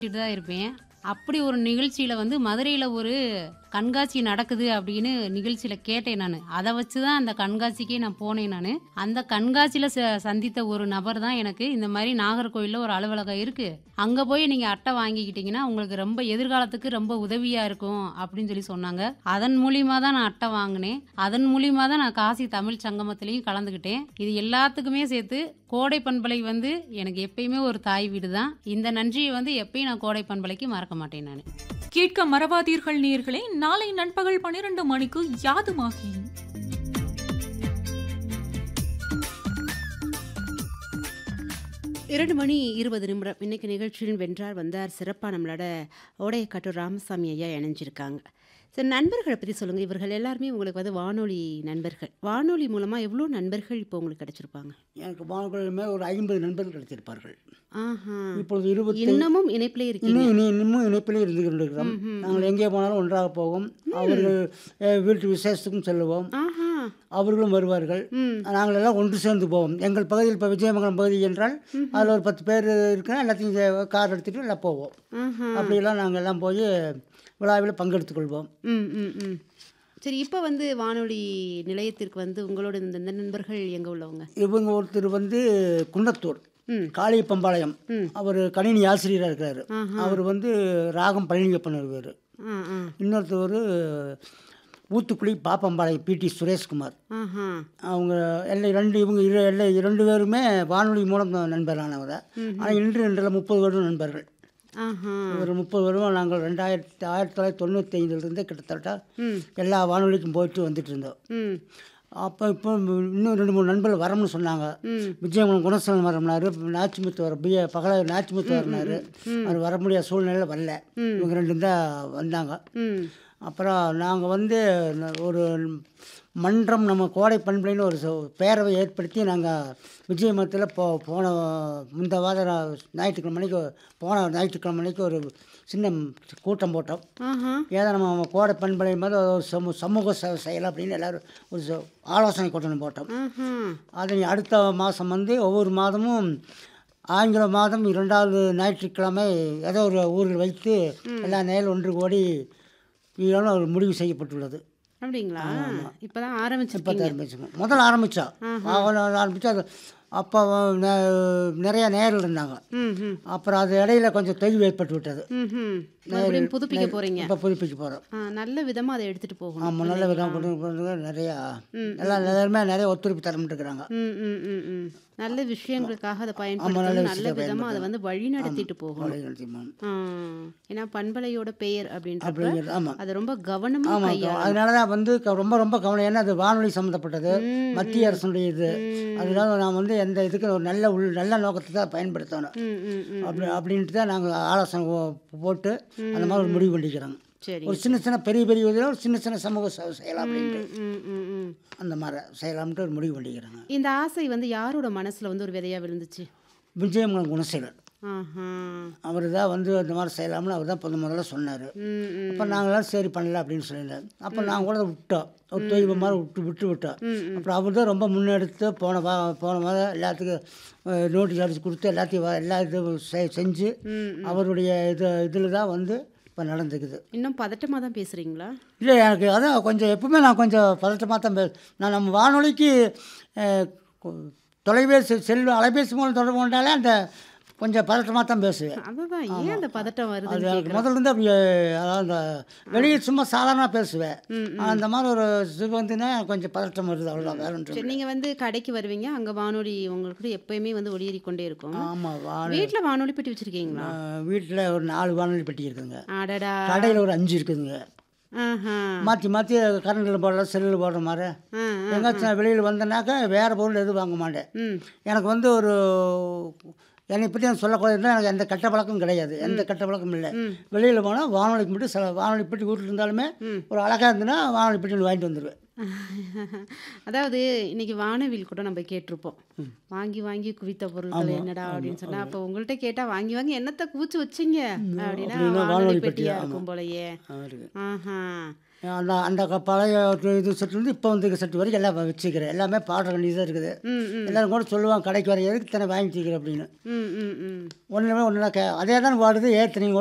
தான் இருப்பேன் அப்படி ஒரு நிகழ்ச்சியில வந்து மதுரையில ஒரு கண்காட்சி நடக்குது அப்படின்னு நிகழ்ச்சியில கேட்டேன் நான் அதை வச்சு தான் அந்த கண்காட்சிக்கே நான் போனேன் நான் அந்த கண்காட்சியில ச- சந்தித்த ஒரு நபர் தான் எனக்கு இந்த மாதிரி நாகர்கோவில்ல ஒரு அலுவலகம் இருக்கு அங்க போய் நீங்க அட்டை வாங்கிக்கிட்டீங்கன்னா உங்களுக்கு ரொம்ப எதிர்காலத்துக்கு ரொம்ப உதவியா இருக்கும் அப்படின்னு சொல்லி சொன்னாங்க அதன் மூலியமா தான் நான் அட்டை வாங்கினேன் அதன் மூலியமா தான் நான் காசி தமிழ் சங்கமத்திலையும் கலந்துக்கிட்டேன் இது எல்லாத்துக்குமே சேர்த்து கோடை பண்பலை வந்து எனக்கு எப்பயுமே ஒரு தாய் வீடு தான் இந்த நன்றியை வந்து எப்பயும் நான் கோடை பண்பலைக்கு மறக்க மாட்டேன் நான் கேட்க மறவாதீர்கள் நேர்களே நாளை நண்பகல் பன்னிரண்டு மணிக்கு யாதுமாகி இரண்டு மணி இருபது நிமிடம் இன்னைக்கு நிகழ்ச்சியில் வென்றார் வந்தார் சிறப்பாக நம்மளோட ஓடையக்காட்டூர் ராமசாமி ஐயா இணைஞ்சிருக்காங்க சரி நண்பர்களை பற்றி சொல்லுங்கள் இவர்கள் எல்லாருமே உங்களுக்கு வந்து வானொலி நண்பர்கள் வானொலி மூலமாக எவ்வளோ நண்பர்கள் இப்போ உங்களுக்கு கிடைச்சிருப்பாங்க எனக்கு வானொலியுமே ஒரு ஐம்பது நண்பர்கள் கிடைத்திருப்பார்கள் ஆஹா இப்பொழுது இருபத்தி இன்னமும் இணைப்பிலே இருக்கீங்க இன்னும் இனி இன்னமும் இணைப்பிலே இருந்து கொண்டிருக்கிறோம் நாங்கள் எங்கே போனாலும் ஒன்றாக போவோம் அவர்கள் அஹ், வீட்டு விசேஷத்துக்கும் செல்லுவோம் ஆஹா அவர்களும் வருவார்கள் ம் நாங்கள் எல்லாம் ஒன்று சேர்ந்து போவோம் எங்கள் பகுதியில் இப்போ விஜயமங்கலம் பகுதி என்றால் அதில் ஒரு பத்து பேர் இருக்கிற எல்லாத்தையும் சே- கார் எடுத்துகிட்டு எல்லாம் போவோம் ஆஹா அப்படியெல்லாம் நாங்கள் எல்லாம் போய் விழாவில் பங்கெடுத்துக் கொள்வோம் ம் ம் ம் சரி இப்போ வந்து வானொலி நிலையத்திற்கு வந்து உங்களோட இந்த இந்த நண்பர்கள் எங்கே உள்ளவங்க இவங்க ஒருத்தர் வந்து குன்னத்தூர் ம் காளியப்பம்பாளையம் ம். அவர் கணினி ஆசிரியராக இருக்கிறாரு ஆஹா. அவர் வந்து ராகம் பழனியப்பன் வருவார் ஆ ஆ இன்னொருத்தர் ஊத்துக்குழி பாப்பம்பாளையம் பிடி சுரேஷ்குமார் ஆஹா அவங்க எல்லாம் ரெண்டு இவங்க இரு- எல்லாம் இரண்டு பேருமே வானொலி மூலம் நண்பரானவங்க ஆனால் இன்று இன்றில் முப்பது வருடம் நண்பர்கள் ஆஹா ஒரு முப்பது வருடம் நாங்கள் ரெண்டாயிரத்தி ஆயிரத்தி தொள்ளாயிரத்தி தொண்ணூற்றி ஐந்துலேருந்து கிட்டத்தட்ட ம் எல்லா வானொலிக்கும் போயிட்டு வந்துட்டு இருந்தோம் ம் அப்போ இப்போ இன்னும் ரெண்டு மூணு நண்பர்கள் வரணும்னு சொன்னாங்க ம் விஜயகுலம் குணசேகரன் வரம்னாரு நாச்சிமுத்து வர பிஏ பகல நாச்சிமுத்து வரனாரு அவர் வர முடியாத சூழ்நிலையில் வரல இவங்க ரெண்டு தான் வந்தாங்க ம் அப்புறம் நாங்கள் வந்து ந- ஒரு மன்றம் நம்ம கோடை பண்புலைன்னு ஒரு ச- பேரவை ஏற்படுத்தி நாங்கள் விஜயமத்தில் போ போன இந்த வார ஞாயிற்றுக்கிழமை மணிக்கு போன ஞாயிற்றுக்கிழமை மணிக்கு ஒரு சின்ன கூட்டம் போட்டோம் ஆஹா ஏதோ நம்ம கோடை பண்பலை மாதிரி ஒரு சமூ சமூக சேவை செய்யலாம் அப்படின்னு எல்லோரும் ஒரு ச- ஆலோசனை கூட்டம் போட்டோம் ஆஹா அதை அடுத்த மாதம் வந்து ஒவ்வொரு மாதமும் ஆங்கில மாதம் இரண்டாவது ஞாயிற்றுக்கிழமை ஏதோ ஒரு ஊரில் வைத்து எல்லா நேரில் ஒன்று கோடி இதெல்லாம் ஒரு முடிவு செய்யப்பட்டுள்ளது அப்படிங்களா இப்பதான் இப்போ ஆரம்பிச்சிருக்கீங்க ஆரம்பிச்சோம் முதல்ல ஆரம்பித்தா ஆரம்பித்தா அது அப்போ நெ- நிறைய நேரில் இருந்தாங்க ம் ம் அப்புறம் அது இடையில கொஞ்சம் தொய்வு ஏற்பட்டு விட்டது ம் ம் மறுபடியும் புதுப்பிக்க போறீங்க இப்போ புதுப்பிக்க போகிறோம் ஆ, நல்ல விதமா அதை எடுத்துட்டு போகணும் ஆமாம் நல்ல விதம் கொண்டு கொண்டு நிறையா எல்லாம் எல்லாருமே நிறைய ஒத்துழைப்பு தரமிட்டு இருக்கிறாங்க ம் ம் ம் ம் நல்ல விஷயங்களுக்காக அதை நல்ல பயன்படுத்தணும் நல்ல விஷயத்தை விதமா அதை வந்து வழி நடத்திட்டு போகணும் ஆ, ஏன்னா பண்பலையோட பெயர் அப்படின்றப்ப அப்படிங்கிறது ஆமாம் அதை ரொம்ப கவனமா ஆமாம் கையாளணும் அதனால தான் வந்து க- ரொம்ப ரொம்ப கவனம் ஏன்னா அது வானொலி சம்மந்தப்பட்டது ம், மத்திய அரசுடைய இது அதனால நான் வந்து எந்த இதுக்கு ஒரு நல்ல உள் நல்ல நோக்கத்தை தான் பயன்படுத்தணும் ம் ம் ம் அப்படி அப்படின்ட்டு தான் நாங்கள் ஆலோசனை போ- போட்டு அந்த மாதிரி ஒரு முடிவு பண்ணிக்கிறோங்க சரி ஒரு சின்ன சின்ன பெரிய பெரிய இதில் ஒரு சின்ன சின்ன சமூக சேவை செய்யலாம் அப்படின்ட்டு ம் ம் ம் அந்த மாதிரி செய்யலாம்ட்டு ஒரு முடிவு பண்ணிக்கிறாங்க இந்த ஆசை வந்து யாரோட மனசுல வந்து ஒரு விதையா விழுந்துச்சு விஜயமங்கலம் குணசீலன் ஆஹா அவர் தான் வந்து அந்த மாதிரி செய்யலாம்னு அவர் தான் முதல் முதல்ல சொன்னார் ம் ம் அப்போ நாங்களாம் சரி பண்ணல அப்படின்னு சொல்லியிருந்தார் அப்போ நாங்கள் கூட விட்டோம் ஒரு தொய்வு மாதிரி விட்டு விட்டு விட்டோம் அப்புறம் அவர் தான் ரொம்ப முன்னெடுத்து போன வா போன வாரம் எல்லாத்துக்கும் நோட்டீஸ் அடிச்சு கொடுத்து எல்லாத்தையும் வ- எல்லா இதுவும் செ- செஞ்சு ம் அவருடைய இது இதில் தான் வந்து இப்போ நடந்துக்குது இன்னும் பதட்டமா தான் பேசுறீங்களா இல்லை எனக்கு அதான் கொஞ்சம் எப்பவுமே நான் கொஞ்சம் பதட்டமாக தான் பே நான் நம்ம வானொலிக்கு அஹ், கொ- தொலைபேசி செல் அலைபேசி மூலம் தொடர்பு கொண்டாலே அந்த கொஞ்சம் பதட்டமாக தான் பேசுவேன் அதுதான் ஏன் அந்த பதட்டம் அது வருது எனக்கு முதல்ல இருந்து அப்படி அதாவது அந்த வெளியே சும்மா சாதாரணமாக பேசுவேன் ஆனா அந்த மாதிரி ஒரு இது வந்துன்னா கொஞ்சம் பதட்டம் வருது அவ்வளோதான் வேற ஒன்றும் சரி நீங்க வந்து கடைக்கு வருவீங்க அங்க வானொலி உங்களுக்கு எப்பயுமே வந்து ஒளியேறி கொண்டே இருக்கும் ஆமாம் வா வீட்ல வானொலி பெட்டி வச்சிருக்கீங்களா வீட்டில் ஒரு நாலு வானொலி பெட்டி இருக்குதுங்க அடடா கடையில் ஒரு அஞ்சு இருக்குதுங்க ஆஹா மாற்றி மாற்றி கரண்டில் போடலாம் செல்லில் போடுற மாதிரி ஆ, ஆ. எங்காச்சும் நான் வெளியில் வந்தேனாக்கா வேறு பொருள் எதுவும் வாங்க மாட்டேன் ம் எனக்கு வந்து ஒரு என்னை பற்றி நான் சொல்லக்கூடாதுன்னா எனக்கு எந்த கெட்ட பழக்கம் கிடையாது எந்த கெட்ட பழக்கமும் இல்லை வெளியில் போனால் வானொலிக்கு மட்டும் சில வானொலி பெட்டி வீட்டில் இருந்தாலுமே ஒரு அழகாக இருந்ததுன்னா வானொலி பெட்டி ஒன்று வாங்கிட்டு வந்துடுவேன் அதாவது இன்னைக்கு வானவில் கூட நம்ம கேட்டிருப்போம் வாங்கி வாங்கி குவித்த பொருட்கள் என்னடா அப்படின்னு சொன்னா அப்போ உங்கள்கிட்ட கேட்டா வாங்கி வாங்கி என்னத்த குவிச்சு வச்சீங்க அப்படின்னா அப்படின்னா வானொலி வானொலி பெட்டியா பெட்டியா, இருக்கும் போலயே இருக்கு ஆஹா அந்த அந்த க- பழைய இது செட்டுலேருந்து இப்போ வந்து செட்டு வரைக்கும் எல்லாம் வச்சுக்கிறேன் எல்லாமே பாடுற வேண்டியது தான் இருக்குது ம் ம் எல்லாரும் கூட சொல்லுவாங்க கடைக்கு வர எதுக்கு தானே வாங்கி வச்சுக்கிறேன் அப்படின்னு ம் ம் ம் ஒன்றுமே ஒன்றும் கே அதே தான் பாடுது ஏற்று நீங்கள்